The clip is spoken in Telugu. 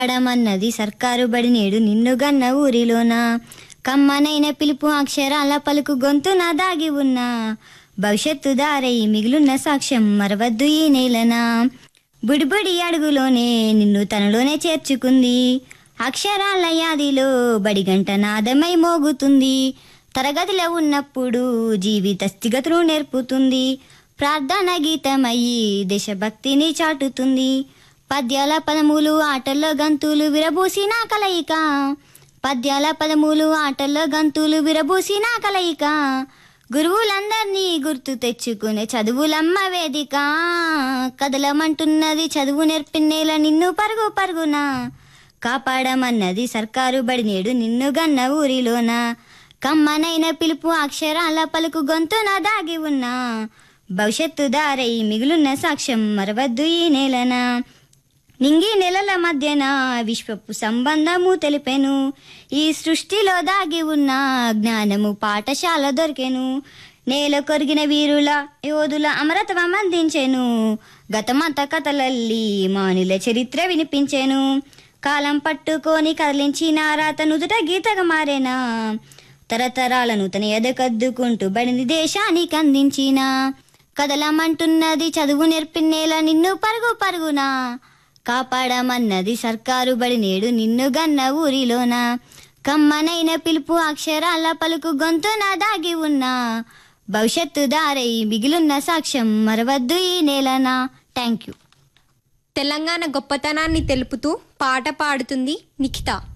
పడమన్నది సర్కారు బడి నేడు నిన్ను గన్న ఊరిలోన కమ్మనైన పిలుపు అక్షరాల పలుకు గొంతున దాగి ఉన్న భవిష్యత్తు దారై మిగులున్న సాక్ష్యం మరవద్దు ఈ నేలన బుడిబుడి అడుగులోనే నిన్ను తనలోనే చేర్చుకుంది అక్షరాల యాదిలో బడిగంట నాదమై మోగుతుంది తరగతిలో ఉన్నప్పుడు జీవిత స్థిగతులు నేర్పుతుంది ప్రార్థన గీతమయ్యి దేశభక్తిని చాటుతుంది పద్యాల పదములు ఆటల్లో గంతులు విరబూసిన కలయిక పద్యాల పదములు ఆటల్లో గంతులు విరబూసిన కలయిక గురువులందరినీ గుర్తు తెచ్చుకునే చదువులమ్మ వేదిక కదలమంటున్నది చదువు నేర్పిన్నేల నిన్ను పరుగు పరుగున కాపాడమన్నది సర్కారు బడి నేడు నిన్ను గన్న ఊరిలోన కమ్మనైన పిలుపు అక్షరాల పలుకు గొంతున దాగి ఉన్నా భవిష్యత్తు దారై మిగులున్న సాక్ష్యం మరవద్దు ఈ నేలన నింగి నెలల మధ్యన విశ్వపు సంబంధము తెలిపెను ఈ సృష్టిలో దాగి ఉన్న జ్ఞానము పాఠశాల దొరికెను నేల కొరిగిన వీరుల యోధుల అమరత్వం అందించెను గతమంత కథలల్లి మానుల చరిత్ర వినిపించెను కాలం పట్టుకొని కదిలించిన రాత నుదుట గీతగా మారేనా తరతరాలను తన ఎదకద్దుకుంటూ బడిని దేశానికి అందించిన కదలమంటున్నది చదువు నేర్పిన్నేల నిన్ను పరుగు పరుగునా కాపాడమన్నది సర్కారు బడి నేడు నిన్ను గన్న ఊరిలోన కమ్మనైన పిలుపు అక్షరాల పలుకు గొంతున దాగి ఉన్న భవిష్యత్తు దారై మిగిలిన సాక్ష్యం మరవద్దు ఈ నేలన థ్యాంక్ యూ తెలంగాణ గొప్పతనాన్ని తెలుపుతూ పాట పాడుతుంది నిఖిత